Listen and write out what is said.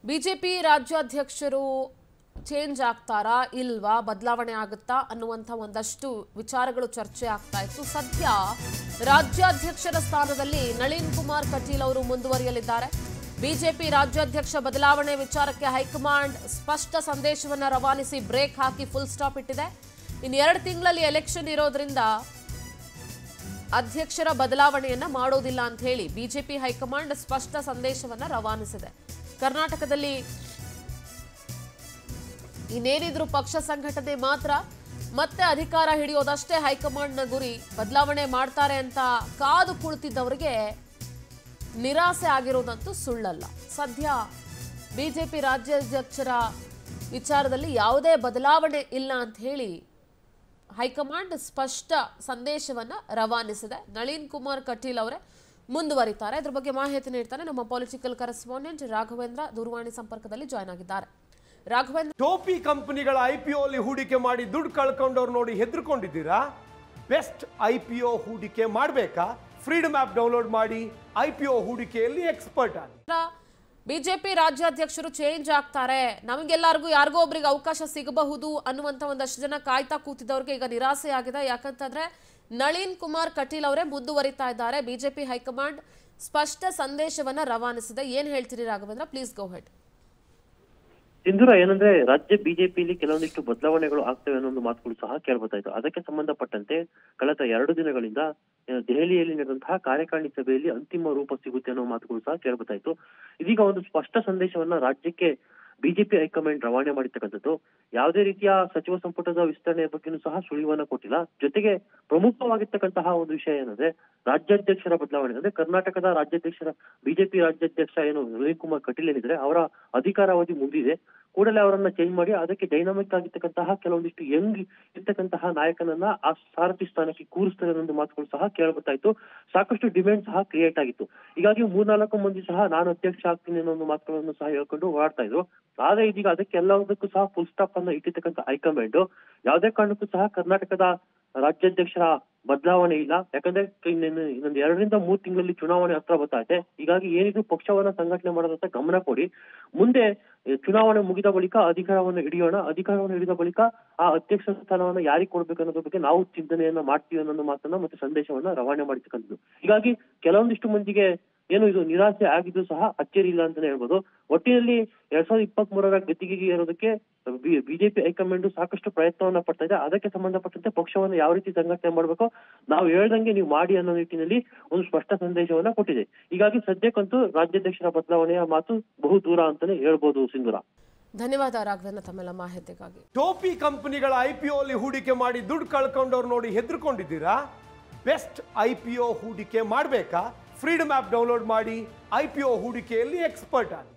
BJP ರಾಜ್ಯಾಧ್ಯಕ್ಷರು change ಆಗ್ತಾರಾ ಇಲ್ವಾ ಬದಲಾವಣೆ ಆಗುತ್ತಾ ಅನ್ನುವಂಥ ಒಂದಷ್ಟು ವಿಚಾರಗಳು ಚರ್ಚೆ ಆಗ್ತಾ ಇತ್ತು ಸದ್ಯ ರಾಜ್ಯಾಧ್ಯಕ್ಷರ ಸ್ಥಾನದಲ್ಲಿ ನಳಿನ್ ಕುಮಾರ್ ಕಟೀಲ್ ಅವರು ಮುಂದುವರಿಯಲಿದ್ದಾರೆ ಬಿಜೆಪಿ ರಾಜ್ಯಾಧ್ಯಕ್ಷ ಬದಲಾವಣೆ ವಿಚಾರಕ್ಕೆ ಹೈಕಮಾಂಡ್ ಸ್ಪಷ್ಟ ಸಂದೇಶವನ್ನ ರವಾನಿಸಿ ಬ್ರೇಕ್ ಹಾಕಿ ಫುಲ್ ಸ್ಟಾಪ್ ಇಟ್ಟಿದೆ ಇನ್ನು ಎರಡು ತಿಂಗಳಲ್ಲಿ ಎಲೆಕ್ಷನ್ ಇರೋದ್ರಿಂದ ಅಧ್ಯಕ್ಷರ ಬದಲಾವಣೆಯನ್ನ ಮಾಡೋದಿಲ್ಲ ಅಂತ ಹೇಳಿ ಬಿಜೆಪಿ ಹೈಕಮಾಂಡ್ ಸ್ಪಷ್ಟ ಸಂದೇಶವನ್ನ ರವಾನಿಸಿದೆ ಕರ್ನಾಟಕದಲ್ಲಿ ಇನ್ನೇನಿದ್ರು ಪಕ್ಷ ಸಂಘಟನೆ ಮಾತ್ರ ಮತ್ತೆ ಅಧಿಕಾರ ಹಿಡಿಯೋದಷ್ಟೇ ಹೈಕಮಾಂಡ್ನ ಗುರಿ ಬದಲಾವಣೆ ಮಾಡ್ತಾರೆ ಅಂತ ಕಾದು ಕುಳಿತಿದ್ದವರಿಗೆ ನಿರಾಸೆ ಆಗಿರೋದಂತೂ ಸುಳ್ಳಲ್ಲ ಸದ್ಯ ಬಿಜೆಪಿ ರಾಜ್ಯಾಧ್ಯಕ್ಷರ ವಿಚಾರದಲ್ಲಿ ಯಾವುದೇ ಬದಲಾವಣೆ ಇಲ್ಲ ಅಂತ ಹೇಳಿ ಹೈಕಮಾಂಡ್ ಸ್ಪಷ್ಟ ಸಂದೇಶವನ್ನ ರವಾನಿಸಿದೆ ನಳಿನ್ ಕುಮಾರ್ ಕಟೀಲ್ ಅವರೇ ಮುಂದುವರಿತಾರೆ ಇದ್ರ ಬಗ್ಗೆ ಮಾಹಿತಿ ನೀಡ್ತಾರೆ ನಮ್ಮ ಪೊಲಿಟಿಕಲ್ ಕರೆಸ್ಪಾಂಡೆಂಟ್ ರಾಘವೇಂದ್ರ ದೂರವಾಣಿ ಸಂಪರ್ಕದಲ್ಲಿ ಜಾಯ್ನ್ ಆಗಿದ್ದಾರೆ ರಾಘವೇಂದ್ರ ಟೋಪಿ ಕಂಪನಿಗಳ ಐ ಪಿ ಅಲ್ಲಿ ಹೂಡಿಕೆ ಮಾಡಿ ದುಡ್ಡು ಕಳ್ಕೊಂಡವ್ರು ನೋಡಿ ಹೆದರ್ಕೊಂಡಿದ್ದೀರಾ ಬೆಸ್ಟ್ ಐ ಪಿ ಒ ಹೂಡಿಕೆ ಮಾಡಬೇಕಾ ಫ್ರೀಡಮ್ ಆ್ಯಪ್ ಡೌನ್ಲೋಡ್ ಮಾಡಿ ಐ ಪಿ ಒ ಹೂಡಿಕೆಯಲ್ಲಿ ಎಕ್ಸ್ಪರ್ಟ್ ಆಗಿ ಬಿಜೆಪಿ ರಾಜ್ಯಾಧ್ಯಕ್ಷರು ಚೇಂಜ್ ಆಗ್ತಾರೆ ನಮಗೆಲ್ಲರಿಗೂ ಯಾರಿಗೋ ಒಬ್ರಿಗೆ ಅವಕಾಶ ಸಿಗಬಹುದು ಅನ್ನುವಂಥ ಒಂದಷ್ಟು ಜನ ಕಾಯ್ತಾ ಕೂತಿದ್ದವ್ರಿಗೆ ಈಗ ನಿರಾಸೆ ಆಗಿದೆ ಯಾಕಂತಂದ್ರೆ ನಳಿನ್ ಕುಮಾರ್ ಕಟೀಲ್ ಅವರೇ ಮುಂದುವರಿತಾ ಇದ್ದಾರೆ ಬಿಜೆಪಿ ಹೈಕಮಾಂಡ್ ಸ್ಪಷ್ಟ ಸಂದೇಶವನ್ನ ರವಾನಿಸಿದೆ ಏನ್ ಹೇಳ್ತೀರಿ Raghavendra please go ahead Sindhura ಏನಂದ್ರೆ ರಾಜ್ಯ ಬಿಜೆಪಿಯಲ್ಲಿ ಕೆಲವೊಂದಿಷ್ಟು ಬದಲಾವಣೆಗಳು ಆಗ್ತವೆ ಅನ್ನೋ ಒಂದು ಮಾತುಗಳು ಸಹ ಕೇಳ್ಬೋತಾ ಇತ್ತು ಅದಕ್ಕೆ ಸಂಬಂಧಪಟ್ಟಂತೆ ಕಳೆದ ಎರಡು ದಿನಗಳಿಂದ ಆ, ದೆಹಲಿಯಲ್ಲಿ ನಡೆದಂತಹ ಕಾರ್ಯಕಾರಿಣಿ ಸಭೆಯಲ್ಲಿ ಅಂತಿಮ ರೂಪ ಸಿಗುತ್ತೆ ಅನ್ನೋ ಮಾತುಗಳು ಸಹ ಕೇಳ್ಬೋತಾ ಇತ್ತು ಇದೀಗ ಒಂದು ಸ್ಪಷ್ಟ ಸಂದೇಶವನ್ನ ರಾಜ್ಯಕ್ಕೆ ಬಿಜೆಪಿ ಹೈಕಮಾಂಡ್ ರವಾನೆ ಮಾಡಿರ್ತಕ್ಕಂಥದ್ದು ಯಾವುದೇ ರೀತಿಯ ಸಚಿವ ಸಂಪುಟದ ವಿಸ್ತರಣೆಯ ಬಗ್ಗೆನೂ ಸಹ ಸುಳಿವನ್ನ ಕೊಟ್ಟಿಲ್ಲ ಜೊತೆಗೆ ಪ್ರಮುಖವಾಗಿರ್ತಕ್ಕಂತಹ ಒಂದು ವಿಷಯ ಏನಂದ್ರೆ ರಾಜ್ಯಾಧ್ಯಕ್ಷರ ಬದಲಾವಣೆ ಅಂದ್ರೆ ಕರ್ನಾಟಕದ ರಾಜ್ಯಾಧ್ಯಕ್ಷರ ಬಿಜೆಪಿ ರಾಜ್ಯಾಧ್ಯಕ್ಷ ಏನು ನಳಿನ್ ಕುಮಾರ್ ಕಟೀಲ್ ಏನಿದ್ರೆ ಅವರ ಅಧಿಕಾರಾವಧಿ ಮುಗಿದಿದೆ ಕೂಡಲೇ ಅವರನ್ನ ಚೇಂಜ್ ಮಾಡಿ ಅದಕ್ಕೆ ಡೈನಾಮಿಕ್ ಆಗಿರ್ತಕ್ಕಂತಹ ಕೆಲವೊಂದಿಷ್ಟು ಯಂಗ್ ಇರ್ತಕ್ಕಂತಹ ನಾಯಕನನ್ನ ಆ ಸಾರಥಿ ಸ್ಥಾನಕ್ಕೆ ಕೂರಿಸ್ತಾರೆ ಅನ್ನೋ ಮಾತುಗಳು ಸಹ ಕೇಳಬರ್ತಾಯಿತ್ತು ಸಾಕಷ್ಟು ಡಿಮ್ಯಾಂಡ್ ಸಹ ಕ್ರಿಯೇಟ್ ಆಗಿತ್ತು ಹೀಗಾಗಿ ಮೂರ್ನಾಲ್ಕು ಮಂದಿ ಸಹ ನಾನು ಅಧ್ಯಕ್ಷ ಆಗ್ತೀನಿ ಅನ್ನೋ ಒಂದು ಮಾತುಗಳನ್ನು ಸಹ ಹೇಳ್ಕೊಂಡು ಓಡಾಡ್ತಾ ಇದ್ರು ಆದ್ರೆ ಇದೀಗ ಅದಕ್ಕೆ ಎಲ್ಲದಕ್ಕೂ ಸಹ ಫುಲ್ ಸ್ಟಾಪ್ ಅನ್ನ ಇಟ್ಟಿರ್ತಕ್ಕಂಥ ಹೈಕಮಾಂಡ್ ಯಾವುದೇ ಕಾರಣಕ್ಕೂ ಸಹ ಕರ್ನಾಟಕದ ರಾಜ್ಯಾಧ್ಯಕ್ಷರ ಬದಲಾವಣೆ ಇಲ್ಲ ಯಾಕಂದ್ರೆ ಇನ್ನೇನು ಇನ್ನೊಂದು ಎರಡರಿಂದ ಮೂರ್ ತಿಂಗಳಲ್ಲಿ ಚುನಾವಣೆ ಹತ್ರ ಬರ್ತಾ ಇದೆ ಹೀಗಾಗಿ ಏನಿದ್ರು ಪಕ್ಷವನ್ನ ಸಂಘಟನೆ ಮಾಡೋದಂತ ಗಮನ ಕೊಡಿ ಮುಂದೆ ಎ, ಚುನಾವಣೆ ಮುಗಿದ ಬಳಿಕ ಅಧಿಕಾರವನ್ನು ಹಿಡಿಯೋಣ ಅಧಿಕಾರವನ್ನು ಹಿಡಿದ ಬಳಿಕ ಆ ಅಧ್ಯಕ್ಷ ಸ್ಥಾನವನ್ನ ಯಾರಿಗೆ ಕೊಡ್ಬೇಕು ಅನ್ನೋದ್ರ ಬಗ್ಗೆ ನಾವು ಚಿಂತನೆಯನ್ನ ಮಾಡ್ತೀವಿ ಅನ್ನೋ ಮಾತನ್ನ ಮತ್ತೆ ಸಂದೇಶವನ್ನ ರವಾನೆ ಮಾಡಿರ್ತಕ್ಕಂಥದ್ದು ಹೀಗಾಗಿ ಕೆಲವೊಂದಿಷ್ಟು ಮಂದಿಗೆ ಏನು ಇದು ನಿರಾಸೆ ಆಗಿದ್ದು ಸಹ ಅಚ್ಚರಿ ಇಲ್ಲ ಅಂತಾನೆ ಹೇಳ್ಬೋದು ಒಟ್ಟಿನಲ್ಲಿ ಎರಡ್ ಸಾವಿರದ ಇಪ್ಪತ್ತ್ ಮೂರರ ಗದ್ದಿಗೆಗೆ ಏರೋದಕ್ಕೆ ಬಿಜೆಪಿ ಹೈಕಮಾಂಡ್ ಸಾಕಷ್ಟು ಪ್ರಯತ್ನವನ್ನ ಪಡ್ತಾ ಇದೆ ಅದಕ್ಕೆ ಸಂಬಂಧಪಟ್ಟಂತೆ ಪಕ್ಷವನ್ನು ಯಾವ ರೀತಿ ಸಂಘಟನೆ ಮಾಡಬೇಕು ನಾವು ಹೇಳ್ದಂಗೆ ನೀವು ಮಾಡಿ ಅನ್ನೋ ನಿಟ್ಟಿನಲ್ಲಿ ಒಂದು ಸ್ಪಷ್ಟ ಸಂದೇಶವನ್ನ ಕೊಟ್ಟಿದೆ ಹೀಗಾಗಿ ಸದ್ಯಕ್ಕಂತೂ ರಾಜ್ಯಾಧ್ಯಕ್ಷರ ಬದಲಾವಣೆಯ ಮಾತು ಬಹು ದೂರ ಅಂತಾನೆ ಹೇಳ್ಬೋದು ಸಿಂಧೂರ ಧನ್ಯವಾದ ರಾಘವೇಂದ್ರ ತಮ್ಮೆಲ್ಲ ಮಾಹಿತಿಗಾಗಿ ಟೋಪಿ ಕಂಪನಿಗಳ ಐ ಪಿ ಅಲ್ಲಿ ಹೂಡಿಕೆ ಮಾಡಿ ದುಡ್ಡು ಕಳ್ಕೊಂಡವ್ರು ನೋಡಿ ಹೆದರ್ಕೊಂಡಿದ್ದೀರಾ ಬೆಸ್ಟ್ ಐ ಪಿ ಒ ಹೂಡಿಕೆ ಮಾಡಬೇಕಾ ಫ್ರೀಡಮ್ ಆ್ಯಪ್ ಡೌನ್ಲೋಡ್ ಮಾಡಿ ಐ ಪಿ ಒ ಹೂಡಿಕೆಯಲ್ಲಿ ಎಕ್ಸ್ಪರ್ಟ್ ಆಗಿ